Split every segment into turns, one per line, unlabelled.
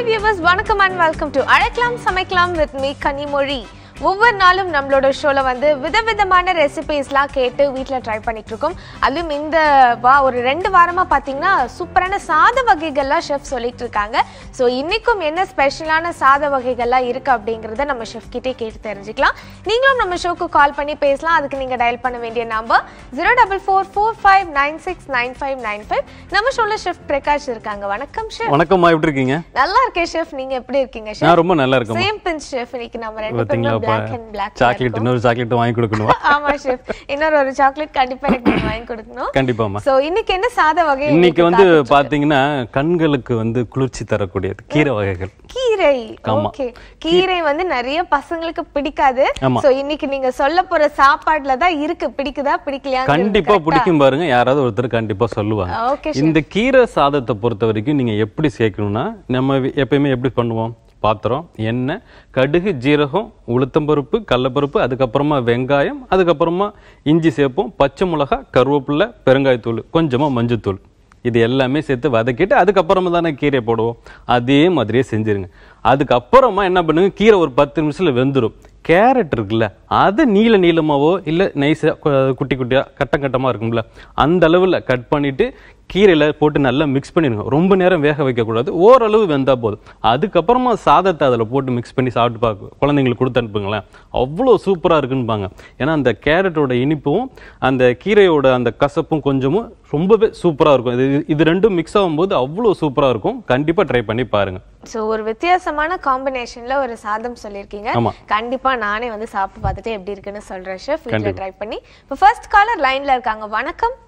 Viewers வணக்கம் and welcome to அழைக்கலாம் சமைக்கலாம் வித் மீ கனிமொழி ஒவ்வொரு நாளும் நம்மளோட ஷோல வந்து விதவிதமான ரெசிபிஸ்லாம் கேட்டு வீட்டில் ட்ரை பண்ணிட்டு இருக்கோம் அதுவும் இந்த வா ஒரு ரெண்டு வாரமா பார்த்தீங்கன்னா சூப்பரான சாத வகைகள்லாம் ஷெஃப் சொல்லிட்டு இருக்காங்க ஸோ இன்னைக்கும் என்ன ஸ்பெஷலான சாத வகைகள்லாம் இருக்கு அப்படிங்கிறத நம்ம ஷெஃப் கிட்டே கேட்டு தெரிஞ்சுக்கலாம் நீங்களும் நம்ம ஷோக்கு கால் பண்ணி பேசலாம் அதுக்கு நீங்க டயல் பண்ண வேண்டிய number zero double four four five nine six nine five nine five நம்ம ஷோல ஷெஃப் பிரகாஷ் இருக்காங்க வணக்கம் ஷெஃப்
வணக்கம்மா எப்படி இருக்கீங்க
நல்லா இருக்கேன் ஷெஃப் நீங்க எப்படி இருக்கீங்க ஷெஃப்
நான் ரொம்ப நல்லா இருக்கேன்
சேம் பிஞ்ச் ஷெஃப் இன்னைக்கு நம்ம ரெண்டு
பாத்தீங்களா
பேரும் பிளாக் அண்ட் பிளாக்
சாக்லேட் இன்னொரு சாக்லேட் வாங்கி கொடுக்கணும்
ஆமா ஷெஃப் இன்னொரு ஒரு சாக்லேட் கண்டிப்பா எனக்கு நீங்க வாங்கி கொடுக்கணும்
கண்டிப்பாமா
சோ இன்னைக்கு என்ன சாத வகை
இன்னைக்கு வந்து பாத்தீங்கன்னா கண்களுக்கு வந்து குளிர்ச்சி தரக்கூடியது கீரை வகைகள்
கீரை
ஆமா.
ஓகே கீரை வந்து நிறைய பசங்களுக்கு பிடிக்காது
ஆமா.
சோ இன்னைக்கு நீங்க சொல்ல போற சாப்பாடுல தான் இருக்கு பிடிக்குதா பிடிக்கலையா
கண்டிப்பா பிடிக்கும் பாருங்க யாராவது ஒருத்தர் கண்டிப்பா சொல்லுவாங்க
ஓகே
இந்த கீரை சாதத்தை பொறுத்த வரைக்கும் நீங்க எப்படி சேர்க்கணும்னா நம்ம வி- எப்பயுமே எப்படி பண்ணுவோம் பாத்திரம் எண்ணெய் கடுகு ஜீரகம் உளுத்தம்பருப்பு கடலப்பருப்பு அதுக்கப்புறமா வெங்காயம் அதுக்கப்புறமா இஞ்சி சேர்ப்போம் பச்சை மிளகாய் கருவேப்பிலை பெருங்காயத்தூள் கொஞ்சமா மஞ்சத்தூள் இது எல்லாமே சேர்த்து வதக்கிட்டு அதுக்கப்புறமா தானே கீரை போடுவோம் அதே மாதிரியே செஞ்சிருங்க அதுக்கப்புறமா என்ன பண்ணுங்க கீரை ஒரு பத்து நிமிஷத்துல வெந்துடும் கேரட் இருக்குல்ல அது நீள நீளமாவோ இல்ல நைஸா குட்டி குட்டியா கட்டம் கட்டமா இருக்கும்ல அந்த அளவுல கட் பண்ணிட்டு கீரையில போட்டு நல்லா மிக்ஸ் பண்ணிருங்க ரொம்ப நேரம் வேக வைக்க கூடாது ஓரளவு வெந்தா போதும் அதுக்கப்புறமா சாதத்தை அதுல போட்டு மிக்ஸ் பண்ணி சாப்பிட்டு பார்க்க குழந்தைங்களுக்கு கொடுத்து அனுப்புங்களேன் அவ்வளோ சூப்பரா இருக்குன்னுபாங்க ஏன்னா அந்த கேரட்டோட இனிப்பும் அந்த கீரையோட அந்த கசப்பும் கொஞ்சமும் ரொம்பவே சூப்பரா இருக்கும் இது இது ரெண்டும் மிக்ஸ் ஆகும்போது அவ்வளோ சூப்பரா இருக்கும் கண்டிப்பா ட்ரை பண்ணி பாருங்க
சோ ஒரு வித்தியாசமான காம்பினேஷன்ல ஒரு சாதம் சொல்லியிருக்கீங்க
ஆமா.
கண்டிப்பா நானே வந்து சாப்பிட்டு பார்த்துட்டு எப்படி இருக்குன்னு சொல்றேன் ஷெஃப் வீட்ல ட்ரை பண்ணி இப்போ ஃபர்ஸ்ட் காலர் லைன்ல இருக்காங்க வணக்கம்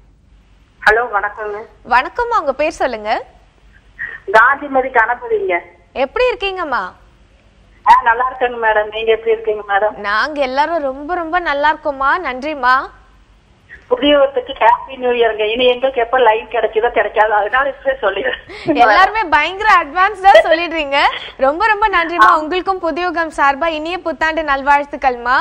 ஹலோ வணக்கங்க
வணக்கம் உங்க பேர் சொல்லுங்க
காந்திமதி கணபதிங்க
எப்படி இருக்கீங்கம்மா
ஆ நல்லா இருக்கேங்க மேடம் நீங்க எப்படி இருக்கீங்க மேடம்
நாங்க எல்லாரும் ரொம்ப ரொம்ப நல்லா இருக்கோம்மா நன்றிம்மா
புதியவத்துக்கு ஹாப்பி நியூ இயர்ங்க இனி எங்களுக்கு எப்ப லைன் கிடைக்குதோ கிடைக்காதோ அதனால இப்பவே சொல்லிடுறேன்
எல்லாருமே பயங்கர அட்வான்ஸ்டா சொல்லிடுறீங்க ரொம்ப ரொம்ப நன்றிம்மா உங்களுக்கும் புதியுகம் சார்பா இனிய புத்தாண்டு நல்வாழ்த்துக்கள்மா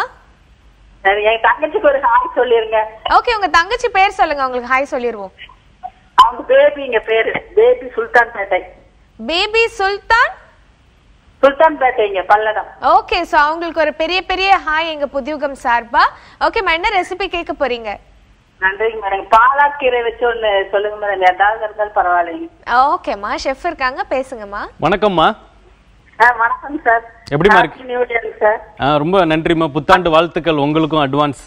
சரி என் தங்கச்சிக்கு ஒரு ஹாய் சொல்லிருங்க
ஓகே உங்க தங்கச்சி பேர் சொல்லுங்க உங்களுக்கு ஹாய் சொல்லிடுவோம்
அவங்க பேபிங்க பேரு baby Sultanpet
baby Sultan
சுல்தான் பேட்டைங்க பல்லடம்
ஓகே சோ அவங்களுக்கு ஒரு பெரிய பெரிய ஹாய் எங்க புதியுகம் சார்பா ஓகேம்மா என்ன ரெசிபி கேட்க போறீங்க
நன்றிங்க மேடம் பாலாக்கீரை வச்சு ஒண்ணு சொல்லுங்க மேடம் ஏதாவது இருந்தாலும் பரவாயில்லைங்க
ஓகேம்மா ஷெஃப் இருக்காங்க பேசுங்கம்மா
வணக்கம்மா
ஆ வணக்கம் சார்
எப்படிம்மா இருக்கு?
ஹாப்பி நியூ இயர் சார்
ஆ, ரொம்ப நன்றிம்மா புத்தாண்டு வாழ்த்துக்கள் உங்களுக்கும் அட்வான்ஸ்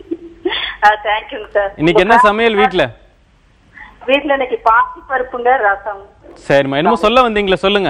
ஆ தேங்க்யூங்க சார்
இன்னைக்கு என்ன சமையல் வீட்ல
வீட்டுல இன்னைக்கு பாசி பருப்புங்க ரசம்
சரிம்மா என்னமோ சொல்ல வந்தீங்களே சொல்லுங்க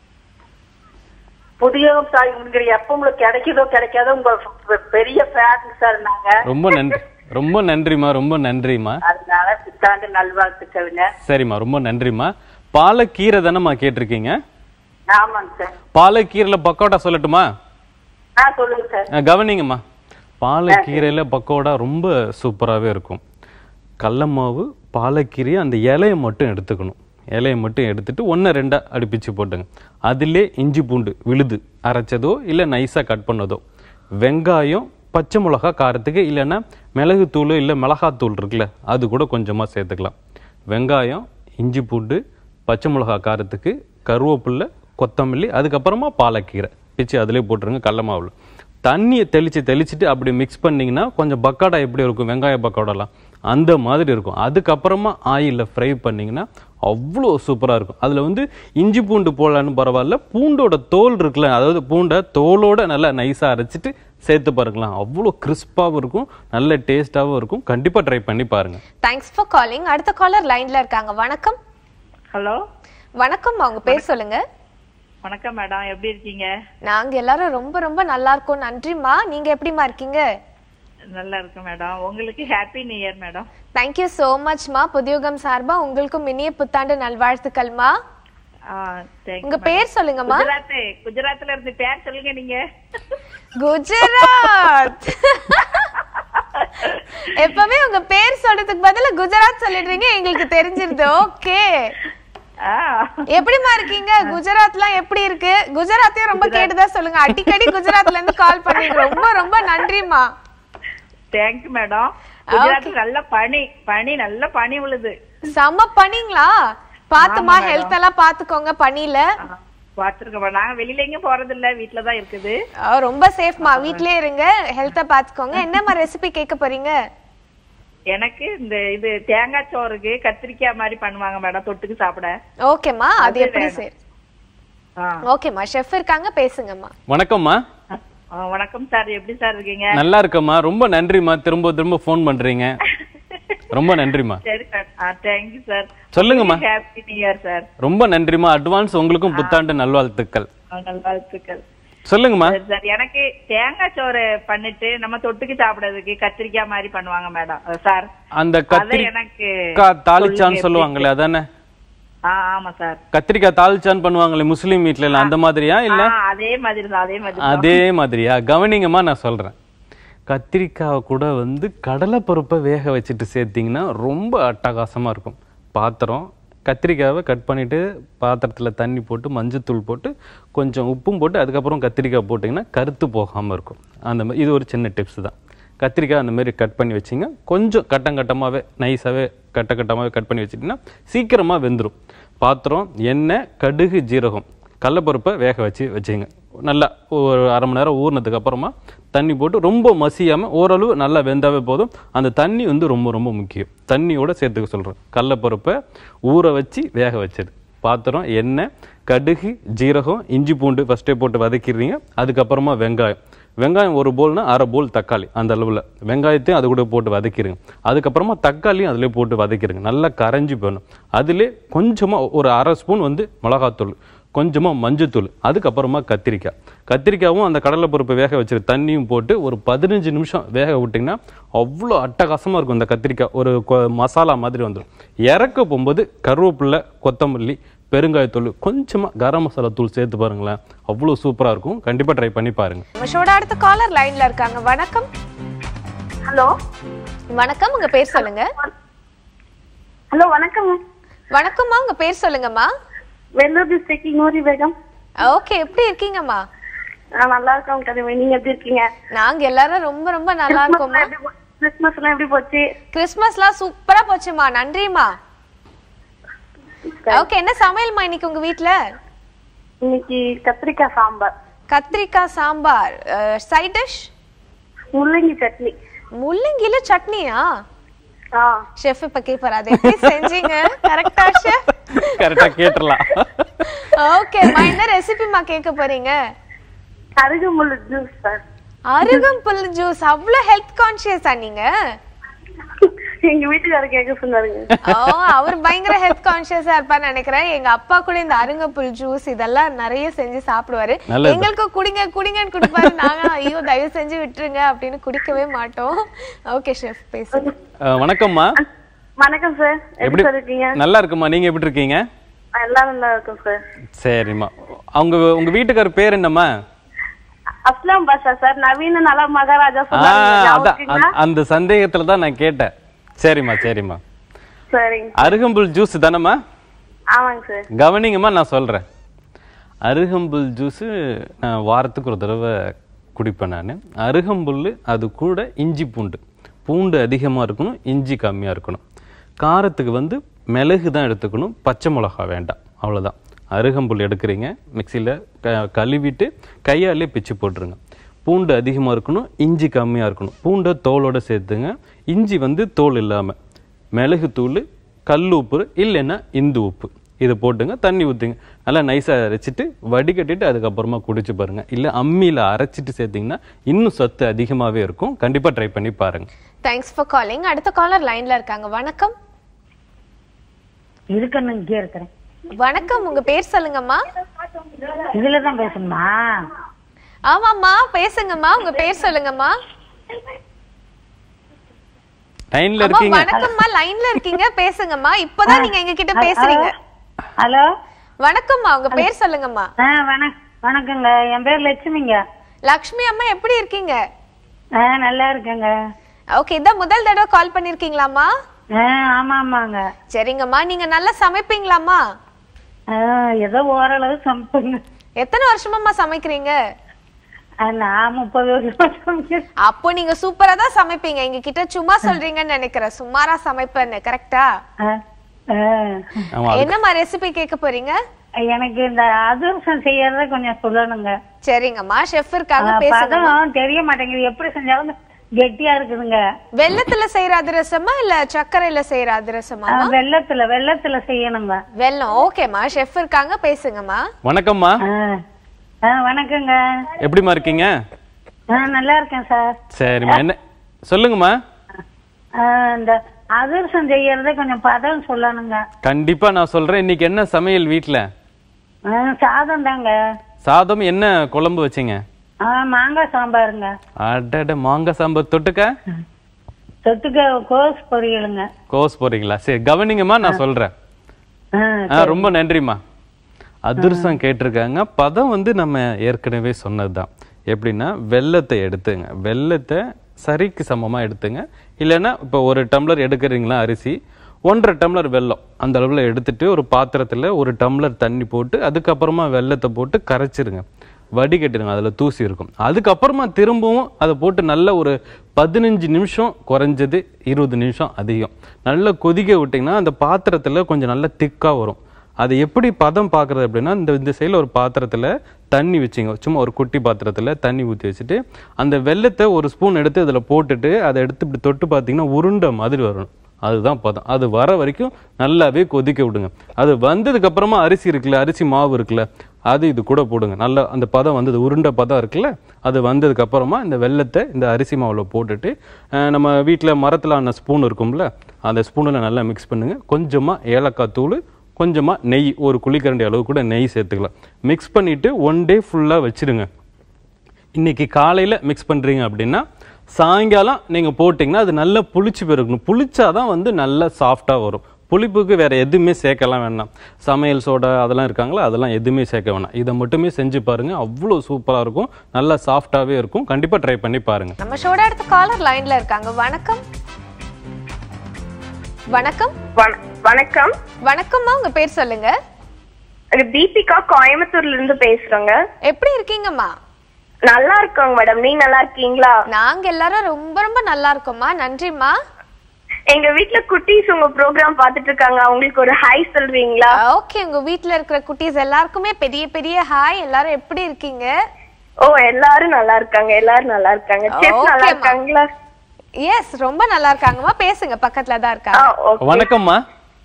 புதிய தாய் உங்களுக்கு எப்ப உங்களுக்கு கிடைக்குதோ கிடைக்காதோ உங்க பெ- பெரிய ஃபேன் சார் நாங்க
ரொம்ப நன்றி ரொம்ப நன்றிம்மா ரொம்ப நன்றிம்மா
அதனால புத்தாண்டு நல்வாழ்த்துக்கள்ங்க
சரிம்மா ரொம்ப நன்றிம்மா பாலக்கீரை தானேம்மா கேட்டிருக்கீங்க
ஆமாங்க சார்
பாலக்கீரையில பக்கோடா சொல்லட்டுமா
ஆ சொல்லுங்க சார்
ஆ, கவனிங்கம்மா பாலக்கீரையில பக்கோடா ரொம்ப சூப்பராகவே இருக்கும் கடல மாவு பாலக்கீரையை அந்த இலையை மட்டும் எடுத்துக்கணும் இலையை மட்டும் எடுத்துட்டு ஒன்று ரெண்டா அடுப்பிச்சு போட்டுங்க அதிலே இஞ்சி பூண்டு விழுது அரைச்சதோ இல்லை நைஸாக கட் பண்ணதோ வெங்காயம் பச்சை மிளகா காரத்துக்கு இல்லைன்னா மிளகுத்தூள் இல்லை மிளகாத்தூள் இருக்குல்ல அது கூட கொஞ்சமாக சேர்த்துக்கலாம் வெங்காயம் இஞ்சி பூண்டு பச்சை மிளகா காரத்துக்கு கருவேப்பில்லை கொத்தமல்லி அதுக்கப்புறமா பாலக்கீரை பிச்சு அதிலே போட்டுருங்க கடல மாவுல தண்ணியை தெளிச்சு தெளிச்சுட்டு அப்படி மிக்ஸ் பண்ணீங்கன்னா கொஞ்சம் பக்காடா எப்படி இருக்கும் வெங்காய பக்கோடாலாம் அந்த மாதிரி இருக்கும் அதுக்கப்புறமா ஆயிலில் ஃப்ரை பண்ணீங்கன்னா அவ்வளோ சூப்பராக இருக்கும் அதில் வந்து இஞ்சி பூண்டு போடலான்னு பரவாயில்ல பூண்டோட தோல் இருக்குல்ல அதாவது பூண்டை தோலோட நல்லா நைஸாக அரைச்சிட்டு சேர்த்து பாருங்களேன் அவ்வளோ கிறிஸ்பாகவும் இருக்கும் நல்ல டேஸ்ட்டாகவும் இருக்கும் கண்டிப்பாக ட்ரை பண்ணி பாருங்க
தேங்க்ஸ் ஃபார் காலிங் அடுத்த காலர் லைன்ல இருக்காங்க வணக்கம்
ஹலோ
வணக்கம் உங்க பேர் சொல்லுங்க
வணக்கம் மேடம் எப்படி இருக்கீங்க
நாங்க எல்லாரும் ரொம்ப ரொம்ப நல்லா இருக்கோம் நன்றிம்மா நீங்க எப்படிம்மா இருக்கீங்க
நல்லா இருக்கேன் மேடம் உங்களுக்கு happy new year madam
thank you so மச்மா புதியுகம் சார்பா உங்களுக்கும் இனிய புத்தாண்டு நல்வாழ்த்துக்கள்மா
ஆ தேங்க்
உங்க பேர் சொல்லுங்கம்மா
குஜராத் குஜராத்ல இருந்து பேர் சொல்லுங்க நீங்க
குஜராத் எப்பவுமே உங்க பேர் சொல்றதுக்கு பதிலா குஜராத் சொல்லிடுறீங்க எங்களுக்கு தெரிஞ்சிருது ஓகே
ஆ
எப்படிமா இருக்கீங்க குஜராத்லாம் எப்படி இருக்கு குஜராத்தையும் ரொம்ப கேட்டுதா சொல்லுங்க அடிக்கடி குஜராத்ல இருந்து கால் பண்ணீங்க ரொம்ப ரொம்ப நன்றிமா
தேங்க்யூ மேடம் குஜராத்ல நல்ல பனி பனி நல்ல பனி விழுது
செம்ம பண்ணீங்களா பாத்துமா ஹெல்த் எல்லாம் பாத்துக்கோங்க பனியில
வச்சிருக்கோம் நாங்க வெளியில எங்கேயும் போறது இல்ல வீட்டுலதான் இருக்குது
ஆ, ரொம்ப சேஃப்மா வீட்லயே இருங்க ஹெல்த்த பாத்துக்கோங்க என்னம்மா ரெசிபி கேட்க போறீங்க
எனக்கு இந்த இது தேங்காய் சோறுக்கு கத்திரிக்காய் மாதிரி பண்ணுவாங்க மேடம் தொட்டுக்கு சாப்பிட
ஓகேம்மா அது
அது
எப்படி
வேணும்.
சரி
ஆ.
ஓகேம்மா ஷெஃப் இருக்காங்க பேசுங்கம்மா
வணக்கம்மா
ஆ, வணக்கம் சார் எப்படி சார் இருக்கீங்க
நல்லா இருக்கம்மா ரொம்ப நன்றிம்மா திரும்ப திரும்ப ஃபோன் பண்றீங்க ரொம்ப நன்றிம்மா
சரி சார் ஆ தேங்க்யூ சார்
சொல்லுங்கம்மா.
ஹாப்பி நியூ இயர் சார்
ரொம்ப நன்றிம்மா அட்வான்ஸ் உங்களுக்கும் புத்தாண்டு நல்வாழ்த்துக்கள்
நல்வாழ்த்துக்கள்
சொல்லுங்கம்மா
சரி சார் எனக்கு தேங்காய் சோறு பண்ணிட்டு நம்ம தொட்டுக்கு சாப்பிடுறதுக்கு கத்திரிக்காய் மாதிரி பண்ணுவாங்க மேடம் சார்
அந்த
அது எனக்கு
கத்திரிக்காய் தாளிச்சான்னு
சொல்லுங்க
சொல்லுவாங்களே அதானே
ஆ ஆமா சார்
கத்திரிக்காய் தாளிச்சான்னு பண்ணுவாங்களே முஸ்லீம் வீட்ல எல்லாம் அந்த மாதிரியா இல்ல
ஆ, அதே மாதிரி தான் அதே மாதிரி தான்.
அதே மாதிரியா கவனிங்கம்மா நான் சொல்றேன் கத்திரிக்காவை கூட வந்து கடலைப்பருப்பை வேக வச்சுட்டு சேர்த்தீங்கன்னா ரொம்ப அட்டகாசமா இருக்கும் பாத்திரம் கத்திரிக்காவை கட் பண்ணிட்டு பாத்திரத்துல தண்ணி போட்டு மஞ்சத்தூள் போட்டு கொஞ்சம் உப்பும் போட்டு அதுக்கப்புறம் கத்திரிக்காய் போட்டிங்கன்னா கருத்து போகாம இருக்கும் அந்த மாதிரி இது ஒரு சின்ன டிப்ஸ் தான் கத்திரிக்காய் அந்த மாதிரி கட் பண்ணி வச்சிங்க கொஞ்சம் கட்டம் கட்டமாகவே நைஸாகவே கட்ட கட்டமாகவே கட் பண்ணி வச்சிட்டிங்கன்னா சீக்கிரமாக வெந்துடும் பாத்திரம் எண்ணெய் கடுகு ஜீரகம் கடலப்பருப்பை வேக வச்சு வச்சுங்க நல்லா ஒரு அரை மணி நேரம் ஊறினதுக்கு அப்புறமா தண்ணி போட்டு ரொம்ப மசியாமல் ஓரளவு நல்லா வெந்தாவே போதும் அந்த தண்ணி வந்து ரொம்ப ரொம்ப முக்கியம் தண்ணியோட சேர்த்துக்க சொல்கிறேன் கடலப்பருப்பை ஊற வச்சு வேக வச்சது பாத்திரம் எண்ணெய் கடுகு ஜீரகம் இஞ்சி பூண்டு ஃபஸ்ட்டே போட்டு வதக்கிடுறீங்க அதுக்கப்புறமா வெங்காயம் வெங்காயம் ஒரு போல்னா அரை போல் தக்காளி அந்த அளவில் வெங்காயத்தையும் அது கூட போட்டு வதக்கிடுங்க அதுக்கப்புறமா தக்காளியும் அதிலே போட்டு வதக்கிடுங்க நல்லா கரைஞ்சி போகணும் அதிலே கொஞ்சமாக ஒரு அரை ஸ்பூன் வந்து மிளகாத்தூள் கொஞ்சமாக மஞ்சத்தூள் அதுக்கப்புறமா கத்திரிக்காய் கத்திரிக்காயும் அந்த கடலைப்பருப்பு வேக வச்சிரு தண்ணியும் போட்டு ஒரு பதினஞ்சு நிமிஷம் வேக விட்டிங்கன்னா அவ்வளோ அட்டகாசமாக இருக்கும் இந்த கத்திரிக்காய் ஒரு கொ- மசாலா மாதிரி வந்துடும் இறக்க போகும்போது கருவேப்பிலை கொத்தமல்லி பெருங்காயத்தூள் கொஞ்சமாக கரம் மசாலா தூள் சேர்த்து பாருங்களேன் அவ்வளோ சூப்பராக இருக்கும் கண்டிப்பாக ட்ரை பண்ணி பாருங்க
நம்ம ஷோட அடுத்த காலர் லைன்ல இருக்காங்க வணக்கம்
ஹலோ
வணக்கம் உங்க பேர் சொல்லுங்க
ஹலோ வணக்கம்
வணக்கம்மா உங்க பேர் சொல்லுங்கம்மா
வெள்ளூர் டிஸ்ட்ரிக்ட் நூரி பேகம்
ஓகே எப்படி இருக்கீங்கம்மா
நான் நல்லா இருக்கேன் கதிமை நீங்க எப்படி இருக்கீங்க
நாங்க எல்லாரும் ரொம்ப ரொம்ப நல்லா இருக்கோம்மா
கிறிஸ்மஸ் எல்லாம் எப்படி போச்சு
கிறிஸ்மஸ்லாம் சூப்பரா போச்சுமா நன்றிம்மா ஓகே என்ன சமையல்மா இன்னைக்கு உங்க வீட்ல
இன்னைக்கு கத்திரிக்காய் சாம்பார்
கத்திரிக்காய் சாம்பார் சைட் டிஷ்
முள்ளங்கி சட்னி
முள்ளங்கில சட்னியா
ஆ
ஷெஃப் இப்ப கேப்பாரு அதை எப்படி செஞ்சீங்க கரெக்டா ஷெஃப்
கரெக்டாக கேட்டுடலாம்
ஓகேம்மா என்ன ரெசிபிமா கேட்க போறீங்க
அருகமுள்ளு ஜூஸ் சார்
அருகம்புல் ஜூஸ் அவ்வளவு ஹெல்த் கான்ஷியஸா நீங்க
எங்க வீட்டுக்காரர் கேட்க சொன்னாருங்க
ஓ அவர் பயங்கர ஹெல்த் கான்ஷியஸா இருப்பான்னு நினைக்கிறேன் எங்க அப்பா கூட இந்த அருங்கப்புல் ஜூஸ் இதெல்லாம் நிறைய செஞ்சு சாப்பிடுவாரு
நல்லது.
எங்களுக்கு குடிங்க குடிங்கன்னு குடிப்பாரு நாங்க ஐயோ தயவு செஞ்சு விட்டுருங்க அப்படின்னு குடிக்கவே மாட்டோம் ஓகே ஷெஃப் பேசுங்க
அஹ், வணக்கம்மா
வணக்கம் சார் எப்படி சார் இருக்கீங்க
நல்லா இருக்குமா நீங்கள் எப்படி இருக்கீங்க
எல்லாம் நல்லா இருக்கும் சார்
சரிம்மா அவங்க உங்க வீட்டுக்கார் பேர் என்னம்மா
அஸ்லாம் பாஷா சார் நவீன நல மகாராஜா
ஆ
சொன்னாங்க
அதான்
ஞாபகம் இருக்குங்களா?
அந்த- அந்த சந்தேகத்துல தான் நான் கேட்டேன் சரிம்மா சரிம்மா
சரிங்க
அருகம்புல் ஜூஸ் தானம்மா
ஆமாங்க சார்
கவனிங்கம்மா நான் சொல்கிறேன் அருகம்புல் ஜூஸு நான் வாரத்துக்கு ஒரு தடவை குடிப்பேன் நான் அருகம்புல் அது கூட இஞ்சி பூண்டு பூண்டு அதிகமாக இருக்கணும் இஞ்சி கம்மியாக இருக்கணும் காரத்துக்கு வந்து மிளகு தான் எடுத்துக்கணும் பச்சை மிளகா வேண்டாம் அவ்வளோதான் அருகம்புல் எடுக்கிறீங்க மிக்சியில் க கழுவிட்டு கையாலே பிச்சு போட்டுருங்க பூண்டு அதிகமாக இருக்கணும் இஞ்சி கம்மியாக இருக்கணும் பூண்டை தோலோட சேர்த்துங்க இஞ்சி வந்து தோல் இல்லாமல் மிளகு தூள் கல் உப்பு இல்லைன்னா இந்து உப்பு இதை போட்டுங்க தண்ணி ஊற்றுங்க நல்லா நைஸாக அரைச்சிட்டு வடிகட்டிட்டு அதுக்கப்புறமா குடிச்சு பாருங்க இல்லை அம்மியில் அரைச்சிட்டு சேர்த்தீங்கன்னா இன்னும் சத்து அதிகமாகவே இருக்கும் கண்டிப்பாக ட்ரை பண்ணி பாருங்க
தேங்க்ஸ் ஃபார் காலிங் அடுத்த காலர் லைன்ல இருக்காங்க வணக்கம்
இருக்கணும் இங்கே இருக்கிறேன்
வணக்கம் உங்க பேர் சொல்லுங்கம்மா
இதுல தான் பேசணுமா
ஆமாம்மா பேசுங்கம்மா உங்க பேர் சொல்லுங்கம்மா
லைனில்
அம்மா
இருக்கீங்க
வணக்கம்மா லைன்ல இருக்கீங்க பேசுங்கம்மா இப்பதான் நீங்க எங்க கிட்ட பேசுறீங்க
ஹலோ
வணக்கம்மா உங்க பேர் சொல்லுங்கம்மா
ஆ வணக் வணக்கங்க என் பேர் லட்சுமிங்க
லக்ஷ்மி அம்மா எப்படி இருக்கீங்க
ஆ நல்லா இருக்கேங்க
ஓகே இதான் முதல் தடவை கால் பண்ணிருக்கீங்களாம்மா
ஆ ஆமா ஆமாங்க
சரிங்கம்மா நீங்க நல்லா சமைப்பீங்களாம்மா
ஆ ஏதோ ஓரளவு சமைப்பேங்க
எத்தனை வருஷமாம்மா சமைக்கிறீங்க
ஆ, நான் முப்பது வருஷம் சமைக்கிறேன்
அப்போ நீங்க சூப்பரா தான் சமைப்பீங்க எங்க கிட்ட சும்மா சொல்றீங்கன்னு நினைக்கிறேன் சுமாரா சமைப்பேன்னு கரெக்டா
ஆ, ஆ.
ஆமாம்
என்னம்மா ரெசிபி கேட்க போறீங்க
எனக்கு இந்த அதிர்சம் செய்யறத கொஞ்சம் சொல்லணுங்க
சரிங்கம்மா ஷெஃப் இருக்காங்க
ஆ,
பேசுங்க
பதம் தெரிய மாட்டேங்குது எப்படி செஞ்சாலும் கெட்டியா இருக்குதுங்க
வெள்ளத்துல செய்யற அதிரசமா இல்ல சர்க்கரையில செய்யற அதிரசமா
ஆ, வெள்ளத்துல வெள்ளத்துல செய்யணுங்க
வெல்லம் ஓகேம்மா ஷெஃப் இருக்காங்க பேசுங்கம்மா
வணக்கம்மா
ஆ. ஆ, வணக்கங்க
எப்படிம்மா இருக்கீங்க
ஆ, நல்லா இருக்கேன் சார்
சரிம்மா என்ன சொல்லுங்கம்மா
ஆ, இந்த அதிர்சம் செய்யறத கொஞ்சம் பதம் சொல்லணுங்க
கண்டிப்பா நான் சொல்றேன் இன்னைக்கு என்ன சமையல் வீட்ல
ஆ, சாதம் தாங்க
சாதம் என்ன குழம்பு வச்சீங்க
ஆ, மாங்காய் சாம்பாருங்க
அடட மாங்காய் சாம்பார் தொட்டுக்க
தொட்டுக்க கோஸ் பொரியலுங்க
கோஸ் போறீங்களா சரி கவனிங்கம்மா நான் சொல்றேன்
ஆ,
ஆ ரொம்ப நன்றிம்மா அதிர்சம் கேட்டிருக்காங்க பதம் வந்து நம்ம ஏற்கனவே சொன்னதுதான் எப்படின்னா வெல்லத்தை எடுத்துங்க வெல்லத்தை சரிக்கு சமமா எடுத்துங்க இல்லைன்னா இப்போ ஒரு டம்ளர் எடுக்கிறீங்களா அரிசி ஒன்றரை டம்ளர் வெல்லம் அந்த அளவில் எடுத்துட்டு ஒரு பாத்திரத்தில் ஒரு டம்ளர் தண்ணி போட்டு அதுக்கப்புறமா வெல்லத்தை போட்டு கரைச்சிருங்க வடிகட்டிடுங்க அதில் தூசி இருக்கும் அதுக்கப்புறமா திரும்பவும் அதை போட்டு நல்ல ஒரு பதினஞ்சு நிமிஷம் குறைஞ்சது இருபது நிமிஷம் அதிகம் நல்லா கொதிக்க விட்டிங்கன்னா அந்த பாத்திரத்தில் கொஞ்சம் நல்லா திக்காக வரும் அது எப்படி பதம் பார்க்கறது அப்படின்னா இந்த இந்த சைடில் ஒரு பாத்திரத்தில் தண்ணி வச்சுங்க சும்மா ஒரு குட்டி பாத்திரத்தில் தண்ணி ஊற்றி வச்சுட்டு அந்த வெல்லத்தை ஒரு ஸ்பூன் எடுத்து அதில் போட்டுட்டு அதை எடுத்து இப்படி தொட்டு பார்த்தீங்கன்னா உருண்டை மாதிரி வரணும் அதுதான் பதம் அது வர வரைக்கும் நல்லாவே கொதிக்க விடுங்க அது வந்ததுக்கு அப்புறமா அரிசி இருக்குல்ல அரிசி மாவு இருக்குல்ல அது இது கூட போடுங்க நல்லா அந்த பதம் வந்தது உருண்டை பதம் இருக்குல்ல அது வந்ததுக்கு அப்புறமா இந்த வெல்லத்தை இந்த அரிசி மாவில் போட்டுட்டு அஹ், நம்ம வீட்டில் மரத்தில் ஆன ஸ்பூன் இருக்கும்ல அந்த ஸ்பூனில் நல்லா மிக்ஸ் பண்ணுங்க கொஞ்சமாக ஏலக்காய் தூள் கொஞ்சமாக நெய் ஒரு குழிக்கரண்டி அளவு கூட நெய் சேர்த்துக்கலாம் மிக்ஸ் பண்ணிவிட்டு ஒன் டே ஃபுல்லாக வச்சிருங்க இன்னைக்கு காலையில் மிக்ஸ் பண்ணுறீங்க அப்படின்னா சாயங்காலம் நீங்கள் போட்டிங்கன்னா அது நல்லா புளிச்சு போயிருக்கணும் புளிச்சாதான் வந்து நல்லா சாஃப்டாக வரும் புளிப்புக்கு வேற எதுவுமே சேர்க்கலாம் வேண்டாம் சமையல் சோடா அதெல்லாம் இருக்காங்களா அதெல்லாம் எதுவுமே சேர்க்க வேணாம் இதை மட்டுமே செஞ்சு பாருங்க அவ்வளோ சூப்பராக இருக்கும் நல்லா சாஃப்டாகவே இருக்கும் கண்டிப்பாக ட்ரை பண்ணி பாருங்க
நம்ம ஷோட அடுத்த காலர் லைன்ல இருக்காங்க வணக்கம் வணக்கம்
வண- வணக்கம்
வணக்கம்மா உங்க பேர் சொல்லுங்க
இது தீபிகா கோயம்புத்தூர்ல இருந்து பேசுறேங்க
எப்படி இருக்கீங்கம்மா
நல்லா இருக்கோங்க மேடம் நீங்க நல்லா இருக்கீங்களா
நாங்க எல்லாரும் ரொம்ப ரொம்ப நல்லா இருக்கோம்மா நன்றிம்மா
எங்க வீட்ல குட்டீஸ் உங்க ப்ரோக்ராம் பாத்துட்டு இருக்காங்க அவங்களுக்கு ஒரு ஹாய் சொல்றீங்களா
ஓகே உங்க வீட்ல இருக்கிற குட்டீஸ் எல்லாருக்குமே பெரிய பெரிய ஹாய் எல்லாரும் எப்படி இருக்கீங்க
ஓ எல்லாரும் நல்லா இருக்காங்க எல்லாரும் நல்லா இருக்காங்க செஃப் நல்லா
ஓகேம்மா.
இருக்காங்களா
எஸ் ரொம்ப நல்லா இருக்காங்கம்மா பேசுங்க பக்கத்துல தான்
ஆ,
இருக்காங்க
okay.
வணக்கம்மா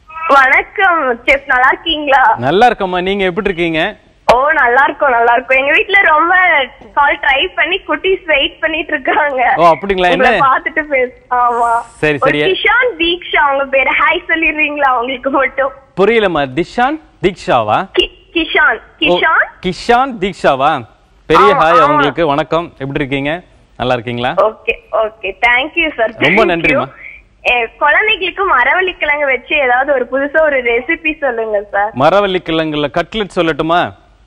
வணக்கம் செஃப் நல்லா இருக்கீங்களா
நல்லா இருக்கம்மா நீங்கள் எப்படி இருக்கீங்க
ஓ நல்லா இருக்கும் நல்லா இருக்கும் எங்க வீட்ல ரொம்ப கால் ட்ரை பண்ணி குட்டீஸ் வெயிட் பண்ணிட்டு இருக்காங்க
ஓ, அப்படிங்களா?
உங்களை
என்ன?
பாத்துட்டு பேச ஆமா
சரி,
ஒரு
சரி.
கிஷான் தீக்ஷா அவங்க பேரு ஹாய் சொல்லிடுறீங்களா அவங்களுக்கு மட்டும்
புரியலம்மா திஷான் தீக்ஷாவா
கி- கிஷான்
ஓ,
கிஷான்
கிஷான் தீக்ஷாவா பெரிய
ஆமா,
ஹாய்
ஆமா.
அவங்களுக்கு வணக்கம் எப்படி இருக்கீங்க நல்லா இருக்கீங்களா
ஓகே ஓகே தேங்க்யூ சார்
ரொம்ப நன்றிம்மா.
குழந்தைகளுக்கு மரவள்ளிக்கிழங்கு வச்சு ஏதாவது ஒரு புதுசா ஒரு ரெசிபி சொல்லுங்க சார்
மரவள்ளி கிழங்குல கட்லெட் சொல்லட்டுமா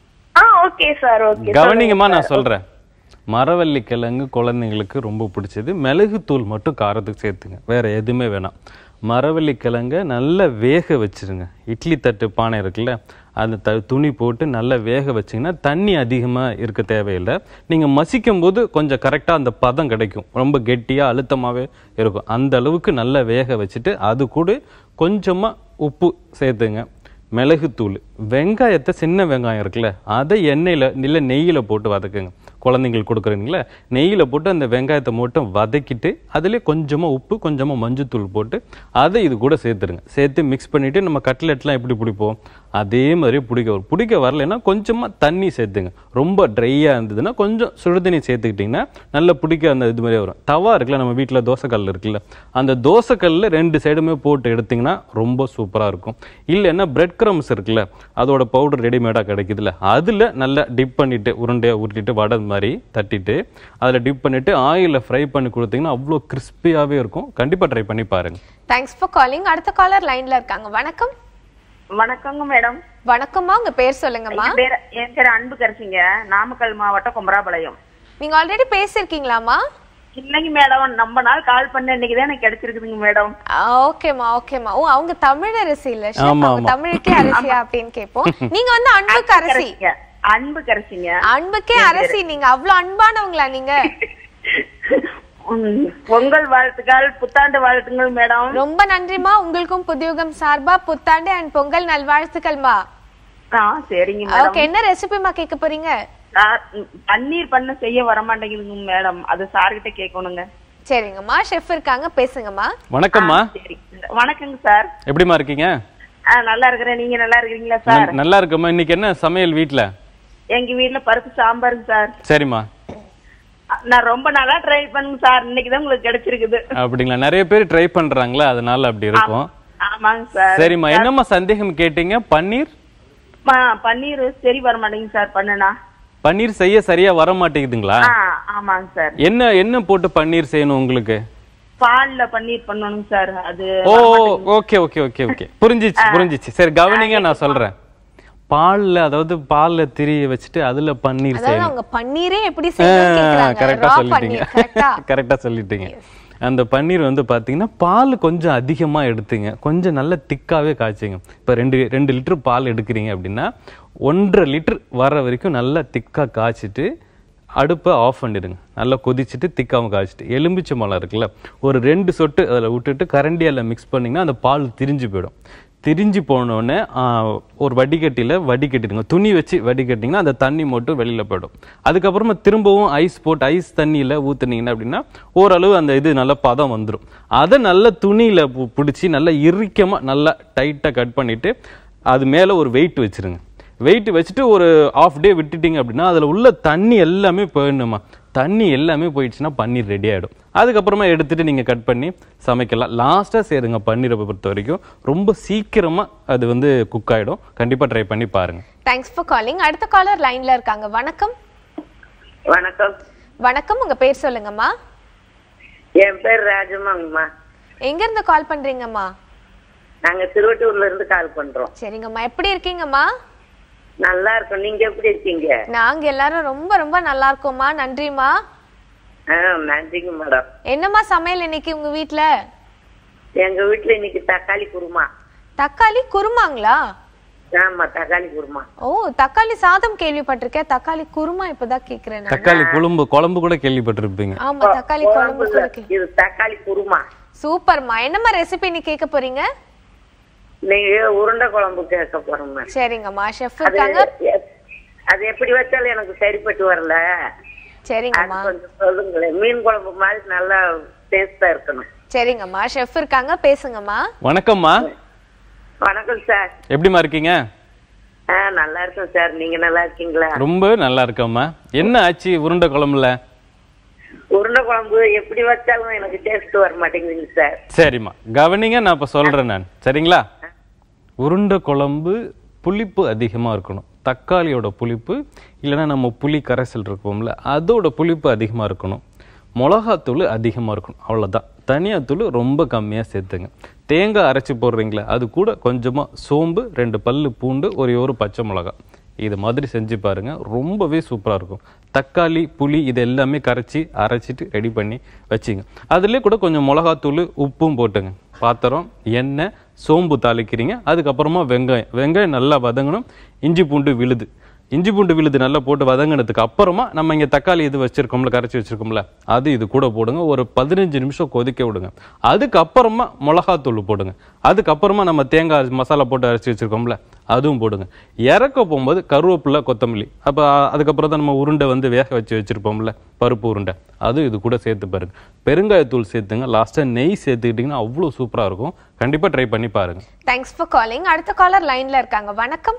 ஆ ஓகே சார் ஓகே
கவனிங்கம்மா நான் சொல்றேன் மரவள்ளி கிழங்கு குழந்தைங்களுக்கு ரொம்ப பிடிச்சது மிளகுத்தூள் மட்டும் காரத்துக்கு சேர்த்துங்க வேற எதுவுமே வேணாம் மரவள்ளி கிழங்க நல்லா வேக வச்சிருங்க இட்லி தட்டு பானை இருக்குல்ல அந்த த துணி போட்டு நல்லா வேக வச்சிங்கன்னா தண்ணி அதிகமாக இருக்க தேவையில்லை நீங்கள் மசிக்கும் போது கொஞ்சம் கரெக்டாக அந்த பதம் கிடைக்கும் ரொம்ப கெட்டியாக அழுத்தமாகவே இருக்கும் அந்த அளவுக்கு நல்லா வேக வச்சுட்டு அது கூட கொஞ்சமாக உப்பு சேர்த்துங்க மிளகுத்தூள் வெங்காயத்தை சின்ன வெங்காயம் இருக்குல்ல அதை எண்ணெயில் இல்லை நெய்யில் போட்டு வதக்குங்க குழந்தைங்களுக்கு கொடுக்குறீங்களா நெய்யில் போட்டு அந்த வெங்காயத்தை மட்டும் வதக்கிட்டு அதிலே கொஞ்சமாக உப்பு கொஞ்சமாக மஞ்சத்தூள் போட்டு அதை இது கூட சேர்த்துருங்க சேர்த்து மிக்ஸ் பண்ணிவிட்டு நம்ம கட்லெட்லாம் எப்படி பிடிப்போம் அதே மாதிரி பிடிக்க வரும் பிடிக்க வரலைன்னா கொஞ்சமாக தண்ணி சேர்த்துங்க ரொம்ப ட்ரையாக இருந்ததுன்னா கொஞ்சம் சுடுதண்ணி சேர்த்துக்கிட்டிங்கன்னா நல்லா பிடிக்க அந்த இது மாதிரி வரும் தவா இருக்குல்ல நம்ம வீட்டில் தோசைக்கல் இருக்குல்ல அந்த தோசைக்கல்லில் ரெண்டு சைடுமே போட்டு எடுத்தீங்கன்னா ரொம்ப சூப்பராக இருக்கும் இல்லைன்னா பிரெட் க்ரம்ஸ் இருக்குல்ல அதோட பவுடர் ரெடிமேடாக கிடைக்குதுல்ல அதில் நல்லா டிப் பண்ணிட்டு உருண்டையாக உருட்டிட்டு வடை மாதிரி தட்டிட்டு அதில் டிப் பண்ணிட்டு ஆயிலில் ஃப்ரை பண்ணி கொடுத்தீங்கன்னா அவ்வளோ கிறிஸ்பியாகவே இருக்கும் கண்டிப்பாக ட்ரை பண்ணி பாருங்க
தேங்க்ஸ் ஃபார் காலிங் அடுத்த காலர் லைன்ல இருக்காங்க வணக்கம்
வணக்கங்க மேடம்
வணக்கம்மா உங்க பேர் சொல்லுங்கம்மா
என் பேர் என் பேர் அன்பு கரிசிங்க நாமக்கல் மாவட்டம் குமராபாளையம்
நீங்க ஆல்ரெடி பேசியிருக்கீங்களாம்மா
இல்லைங்க மேடம் நம்ம நாள் கால் பண்ண இன்னைக்கு தான் எனக்கு கிடைச்சிருக்குதுங்க மேடம்
ஓகேம்மா ஓகேம்மா ஓ அவங்க தமிழ் அரிசி இல்ல chef.
ஆமா,
அவங்க
ஆமா.
தமிழுக்கே அரிசியா அப்படின்னு கேட்போம் நீங்க வந்து அன்புக்கு அரிசி
கரிசிங்க அன்பு கரிசிங்க
அன்புக்கே அரிசி நீங்க அவ்வளவு அன்பானவங்களா நீங்க
உம், பொங்கல் வாழ்த்துக்கள் புத்தாண்டு வாழ்த்துங்கள் மேடம்
ரொம்ப நன்றிமா உங்களுக்கும் புதியுகம் சார்பா புத்தாண்டு அண்ட் பொங்கல் நல்வாழ்த்துக்கள்மா
ஆ சரிங்க மேடம்
ஓகே என்ன ரெசிபிமா கேட்க போறீங்க
நான் ம், பன்னீர் பண்ண செய்ய வர மாட்டேங்குதுங்க மேடம் அது சார்கிட்ட கேட்கணுங்க
சரிங்கம்மா ஷெஃப் இருக்காங்க பேசுங்கம்மா
வணக்கம்மா
சரி வணக்கங்க சார்
எப்படிம்மா இருக்கீங்க
ஆ, நல்லா இருக்கிறேன் நீங்க நல்லா இருக்கிறீங்களா சார்
நல்- நல்லா இருக்கம்மா இன்னைக்கு என்ன சமையல் வீட்ல
எங்க வீட்ல பருப்பு சாம்பாருங்க சார்
சரிம்மா
நான் ரொம்ப நாளா ட்ரை பண்ணுங்க சார் இன்னைக்குதான் உங்களுக்கு கிடைச்சிருக்குது
அப்படிங்களா நிறைய பேர் ட்ரை பண்றாங்களா அதனால அப்படி இருக்கும்
ஆமாங்க சார்
சரிம்மா என்னம்மா சந்தேகம் கேட்டீங்க பன்னீர்
மா, பன்னீர் சரி வர மாட்டேங்குது சார் பண்ணுனா
பன்னீர் செய்ய சரியா வர மாட்டேங்குதுங்களா
ஆ ஆமாங்க சார்
என்ன என்ன போட்டு பன்னீர் செய்யணும் உங்களுக்கு
பால்ல பன்னீர் பண்ணணுங்க சார் அது
ஓ ஓகே ஓகே ஓகே ஓகே புரிஞ்சிச்சு புரிஞ்சிச்சு சரி கவனிங்க நான் சொல்றேன் பால்ல அதாவது பால்ல திரிய வச்சுட்டு அதுல பன்னீர்
அதாவது
செய்யணும்
அவங்க பன்னீரே எப்படி செய்யணும்னு கேக்குறாங்க
கரெக்டா
ரா
சொல்லிட்டீங்க
பன்னீர் கரெக்டா
கரெக்டா சொல்லிட்டீங்க அந்த பன்னீர் வந்து பாத்தீங்கன்னா பால் கொஞ்சம் அதிகமா எடுத்துங்க கொஞ்சம் நல்ல திக்காவே காய்ச்சிங்க இப்ப ரெண்டு ரெண்டு லிட்டர் பால் எடுக்கிறீங்க அப்படின்னா ஒன்றரை லிட்டர் வர வரைக்கும் நல்லா திக்கா காய்ச்சிட்டு அடுப்பை ஆஃப் பண்ணிடுங்க நல்லா கொதிச்சுட்டு திக்காவும் காய்ச்சிட்டு எலும்பிச்சை மலம் இருக்குல்ல ஒரு ரெண்டு சொட்டு அதில் விட்டுட்டு கரண்டியால மிக்ஸ் பண்ணிங்கன்னா அந்த பால் திரிஞ்சு போயிடும் திரிஞ்சு போனோடனே ஒரு வடிகட்டியில் வடிகட்டிடுங்க துணி வச்சு வடிகட்டிங்கன்னா அந்த தண்ணி மட்டும் வெளியில் போயிடும் அதுக்கப்புறமா திரும்பவும் ஐஸ் போட்டு ஐஸ் தண்ணியில் ஊற்றுனீங்கன்னா அப்படின்னா ஓரளவு அந்த இது நல்ல பதம் வந்துடும் அதை நல்ல துணியில் பிடிச்சி நல்லா இறுக்கமாக நல்லா டைட்டாக கட் பண்ணிவிட்டு அது மேலே ஒரு வெயிட் வச்சிருங்க வெயிட் வச்சுட்டு ஒரு ஆஃப் டே விட்டுட்டீங்க அப்படின்னா அதில் உள்ள தண்ணி எல்லாமே போயிடணுமா தண்ணி எல்லாமே போயிடுச்சுன்னா பன்னீர் ரெடி ஆகிடும் அதுக்கப்புறமா எடுத்துட்டு நீங்கள் கட் பண்ணி சமைக்கலாம் லாஸ்ட்டாக சேருங்க பன்னீரை பொறுத்த வரைக்கும் ரொம்ப சீக்கிரமாக அது வந்து குக் ஆகிடும் கண்டிப்பாக ட்ரை பண்ணி பாருங்கள்
தேங்க்ஸ் ஃபார் காலிங் அடுத்த காலர் லைன்ல இருக்காங்க வணக்கம்
வணக்கம்
வணக்கம் உங்க பேர் சொல்லுங்கம்மா
என் பேர் ராஜமாங்கம்மா
எங்க இருந்து கால் பண்றீங்கம்மா
நாங்க திருவட்டூர்ல இருந்து கால் பண்றோம்
சரிங்கம்மா எப்படி இருக்கீங்கம்மா
நல்லா இருக்கோம் நீங்க எப்படி இருக்கீங்க
நாங்க எல்லாரும் ரொம்ப ரொம்ப நல்லா இருக்கோம்மா நன்றிம்மா
ஆ, நன்றிங்க மேடம்
என்னம்மா சமையல் இன்னைக்கு உங்க வீட்ல
எங்க வீட்டுல இன்னைக்கு தக்காளி குருமா
தக்காளி குருமாங்களா
ஆமா தக்காளி குருமா
ஓ தக்காளி சாதம் கேள்விப்பட்டிருக்கேன் தக்காளி குருமா இப்பதான் கேக்குறேன் நான்.
தக்காளி குழம்பு குழம்பு கூட கேள்விப்பட்டிருப்பீங்க
ஆமா தக்காளி குழம்பு
குழம்புல
கூட கே-
இது தக்காளி குருமா
சூப்பர்மா என்னம்மா ரெசிபி நீ கேட்க போறீங்க
நீங்க உருண்டை குழம்பு கேட்க போறோம் மேடம்
சரிங்கம்மா ஷெஃப்
அது
இருக்காங்க
எ- அது எப்படி வச்சாலும் எனக்கு சரிப்பட்டு வரல அது
சரிங்கம்மா
கொஞ்சம் சொல்லுங்களேன் மீன் குழம்பு மாதிரி நல்லா டேஸ்டா இருக்கணும்
சரிங்கம்மா ஷெஃப் இருக்காங்க பேசுங்கம்மா
வணக்கம்மா
வணக்கம் சார்
எப்படிம்மா இருக்கீங்க
ஆ நல்லா இருக்கேன் சார் நீங்க நல்லா இருக்கீங்களா
ரொம்ப நல்லா இருக்கம்மா என்ன ஆச்சு உருண்டை குழம்புல
உருண்டை குழம்பு எப்படி வச்சாலும் எனக்கு டேஸ்ட் வர மாட்டேங்குதுங்க சார்
சரிம்மா கவனிங்க நான் இப்போ சொல்கிறேன் நான் சரிங்களா உருண்டை குழம்பு புளிப்பு அதிகமாக இருக்கணும் தக்காளியோட புளிப்பு இல்லைன்னா நம்ம புளி கரைசல் இருக்கும்ல அதோட புளிப்பு அதிகமாக இருக்கணும் மிளகாத்தூள் அதிகமாக இருக்கணும் அவ்வளோதான் தனியாத்தூள் ரொம்ப கம்மியாக சேர்த்துங்க தேங்காய் அரைச்சி போடுறீங்களே அது கூட கொஞ்சமாக சோம்பு ரெண்டு பல்லு பூண்டு ஒரே ஒரு பச்சை மிளகா இது மாதிரி செஞ்சு பாருங்க ரொம்பவே சூப்பராக இருக்கும் தக்காளி புளி இது எல்லாமே கரைச்சி அரைச்சிட்டு ரெடி பண்ணி வச்சிங்க அதுலேயே கூட கொஞ்சம் மிளகாத்தூள் உப்பும் போட்டுங்க பாத்திரம் எண்ணெய் சோம்பு தாளிக்கிறீங்க அதுக்கப்புறமா வெங்காயம் வெங்காயம் நல்லா வதங்கணும் இஞ்சி பூண்டு விழுது இஞ்சி பூண்டு விழுது நல்லா போட்டு வதங்கினதுக்கு அப்புறமா நம்ம இங்கே தக்காளி இது வச்சிருக்கோம்ல கரைச்சி வச்சிருக்கோம்ல அது இது கூட போடுங்க ஒரு பதினஞ்சு நிமிஷம் கொதிக்க விடுங்க அதுக்கப்புறமா மிளகாத்தூள் போடுங்க அதுக்கப்புறமா நம்ம தேங்காய் மசாலா போட்டு அரைச்சி வச்சிருக்கோம்ல அதுவும் போடுங்க இறக்க போகும்போது கருவேப்பிலை கொத்தமல்லி அப்போ அதுக்கப்புறம் தான் நம்ம உருண்டை வந்து வேக வச்சு வச்சிருப்போம்ல பருப்பு உருண்டை அதுவும் இது கூட சேர்த்து பாருங்க பெருங்காயத்தூள் சேர்த்துங்க லாஸ்ட்டாக நெய் சேர்த்துக்கிட்டிங்கன்னா அவ்வளோ சூப்பராக இருக்கும் கண்டிப்பாக ட்ரை பண்ணி பாருங்க
தேங்க்ஸ் ஃபார் காலிங் அடுத்த காலர் லைன்ல இருக்காங்க வணக்கம்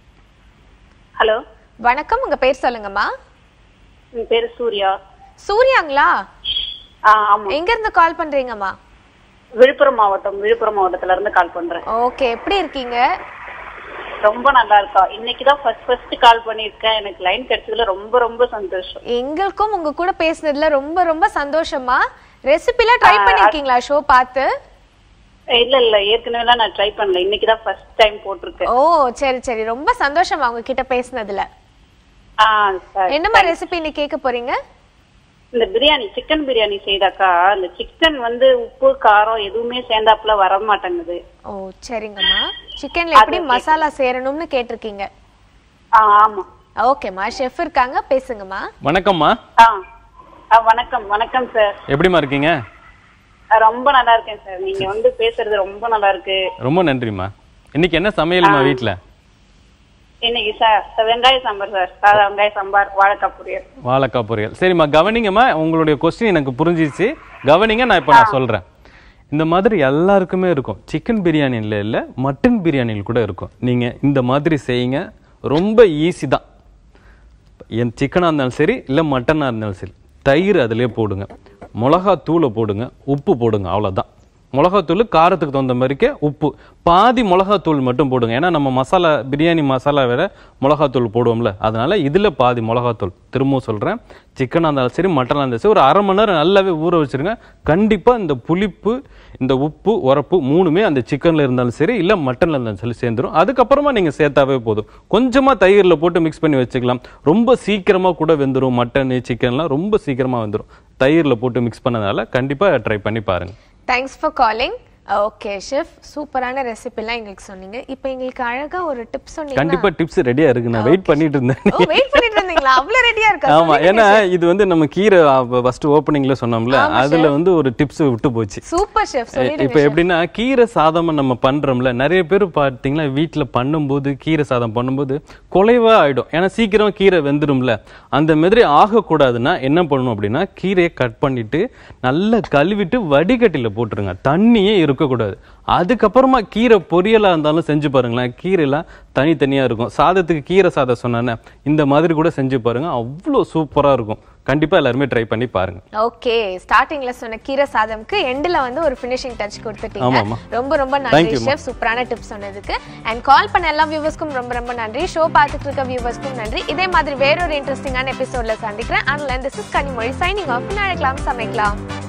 ஹலோ
வணக்கம் உங்க பேர் சொல்லுங்கம்மா
என் பேரு சூர்யா
சூர்யாங்களா
ஆ ஆமா
எங்க இருந்து கால் பண்றீங்கம்மா
விழுப்புரம் மாவட்டம் விழுப்புரம் மாவட்டத்துல இருந்து கால் பண்றேன்
ஓகே எப்படி இருக்கீங்க
ரொம்ப நல்லா இருக்கா இன்னைக்குதான் ஃபர்ஸ்ட் ஃபர்ஸ்ட் கால் பண்ணிருக்கேன் எனக்கு லைன் கிடைச்சதுல ரொம்ப ரொம்ப சந்தோஷம்
எங்களுக்கும் உங்க கூட பேசுனதுல ரொம்ப ரொம்ப சந்தோஷமா ரெசிபிலாம் ட்ரை பண்ணிருக்கீங்களா ஷோ பார்த்து
இல்ல இல்ல ஏற்கனவே நான் ட்ரை பண்ணல இன்னைக்குதான் ஃபர்ஸ்ட் டைம் போட்டிருக்கேன்
ஓ சரி சரி ரொம்ப சந்தோஷமா உங்க கிட்ட பேசுனதுல
ஆ சரி.
என்னம்மா ரெசிபி நீ கேட்க போறீங்க
இந்த பிரியாணி சிக்கன் பிரியாணி செய்தாக்கா அந்த சிக்கன் வந்து உப்பு காரம் எதுவுமே சேர்ந்தாப்புல வர மாட்டேங்குது
ஓ சரிங்கம்மா சிக்கன்ல எப்படி மசாலா சேரணும்னு கேட்டிருக்கீங்க
ஆ ஆமா
ஓகேம்மா ஷெஃப் இருக்காங்க பேசுங்கம்மா
வணக்கம்மா
ஆ ஆ, வணக்கம் வணக்கம் சார்
எப்படிம்மா இருக்கீங்க
ரொம்ப நல்லா இருக்கேன் சார் நீங்க வந்து பேசுறது ரொம்ப நல்லா இருக்கு
ரொம்ப நன்றிம்மா இன்னைக்கு என்ன சமையல்மா வீட்டில்
இன்னைக்கு சார் வெங்காய சாம்பார் சார் சாதா வெங்காய சாம்பார் வாழைக்காய் பொரியல்
வாழைக்காய் பொரியல் சரிம்மா கவனிங்கம்மா உங்களுடைய கொஸ்டின் எனக்கு புரிஞ்சிச்சு கவனிங்க நான் இப்போ நான் சொல்கிறேன் இந்த மாதிரி எல்லாருக்குமே இருக்கும் சிக்கன் பிரியாணியில் இல்லை மட்டன் பிரியாணியில் கூட இருக்கும் நீங்கள் இந்த மாதிரி செய்யுங்க ரொம்ப ஈஸி தான் என் சிக்கனாக இருந்தாலும் சரி இல்லை மட்டனாக இருந்தாலும் சரி தயிர் அதிலே போடுங்க மிளகா தூளை போடுங்க உப்பு போடுங்க அவ்வளோதான் மிளகாத்தூள் காரத்துக்கு தகுந்த மாதிரிக்கே உப்பு பாதி மிளகாத்தூள் மட்டும் போடுங்க ஏன்னா நம்ம மசாலா பிரியாணி மசாலா வேற மிளகாத்தூள் போடுவோம்ல அதனால இதில் பாதி மிளகாத்தூள் திரும்பவும் சொல்கிறேன் சிக்கனாக இருந்தாலும் சரி மட்டனாக இருந்தாலும் சரி ஒரு அரை மணி நேரம் நல்லாவே ஊற வச்சிருங்க கண்டிப்பாக இந்த புளிப்பு இந்த உப்பு உரப்பு மூணுமே அந்த சிக்கனில் இருந்தாலும் சரி இல்லை மட்டனில் இருந்தாலும் சரி சேர்ந்துரும் அதுக்கப்புறமா நீங்கள் சேர்த்தாவே போதும் கொஞ்சமாக தயிரில் போட்டு மிக்ஸ் பண்ணி வச்சுக்கலாம் ரொம்ப சீக்கிரமாக கூட வெந்துடும் மட்டன் சிக்கன்லாம் ரொம்ப சீக்கிரமாக வெந்துடும் தயிரில் போட்டு மிக்ஸ் பண்ணதால கண்டிப்பாக ட்ரை பண்ணி பாருங்க
thanks for calling okay chef சூப்பரான ரெசிபிலாம் எங்களுக்கு சொன்னீங்க இப்போ எங்களுக்கு அழகா ஒரு டிப் சொன்னீங்க
கண்டிப்பா டிப்ஸ் ரெடியா இருக்கு நான் வெயிட் பண்ணிட்டு இருந்தேன்
ஓ வெயிட் பண்ணிட்டு இருந்தீங்களா அவ்வளவு ரெடியா இருக்கா
ஆமா ஏன்னா இது வந்து நம்ம கீரை ஃபர்ஸ்ட் ஓப்பனிங்ல சொன்னோம்ல அதுல வந்து ஒரு டிப்ஸ் விட்டு போச்சு
சூப்பர் ஷெஃப் சொல்லிடுங்க
இப்ப எப்படின்னா கீரை சாதம் நம்ம பண்றோம்ல நிறைய பேர் பாத்தீங்கன்னா வீட்ல பண்ணும்போது கீரை சாதம் பண்ணும்போது குலைவா ஆயிடும் ஏன்னா சீக்கிரம் கீரை வெந்துடும்ல அந்த மாதிரி ஆகக்கூடாதுன்னா என்ன பண்ணணும் அப்படின்னா கீரையை கட் பண்ணிட்டு நல்லா கழுவிட்டு வடிகட்டில போட்டுருங்க தண்ணியே இருக்கக்கூடாது அதுக்கப்புறமா கீரை பொரியலா இருந்தாலும் செஞ்சு பாருங்களேன் கீரைலாம் தனித்தனியா இருக்கும் சாதத்துக்கு கீரை சாதம் சொன்னேன்னே இந்த மாதிரி கூட செஞ்சு பாருங்க அவ்வளோ சூப்பரா இருக்கும் கண்டிப்பா எல்லாருமே ட்ரை பண்ணி பாருங்க
ஓகே ஸ்டார்டிங்ல சொன்ன கீரை சாதம்க்கு எண்ட்ல வந்து ஒரு ஃபினிஷிங் டச் கொடுத்துட்டீங்க
ஆமாம்மா.
ரொம்ப ரொம்ப
Thank
நன்றி
you, மா.
ஷெஃப் சூப்பரான டிப்ஸ் சொன்னதுக்கு அண்ட் கால் பண்ண எல்லா வியூவர்ஸ்க்கும் ரொம்ப ரொம்ப நன்றி ஷோ பார்த்துட்டு இருக்க வியூவர்ஸ்க்கும் நன்றி இதே மாதிரி வேறொரு இன்ட்ரெஸ்டிங்கான எபிசோட்ல சந்திக்கிறேன் and this is Kanimozhi signing off நடக்கலாம் சமைக்கலாம்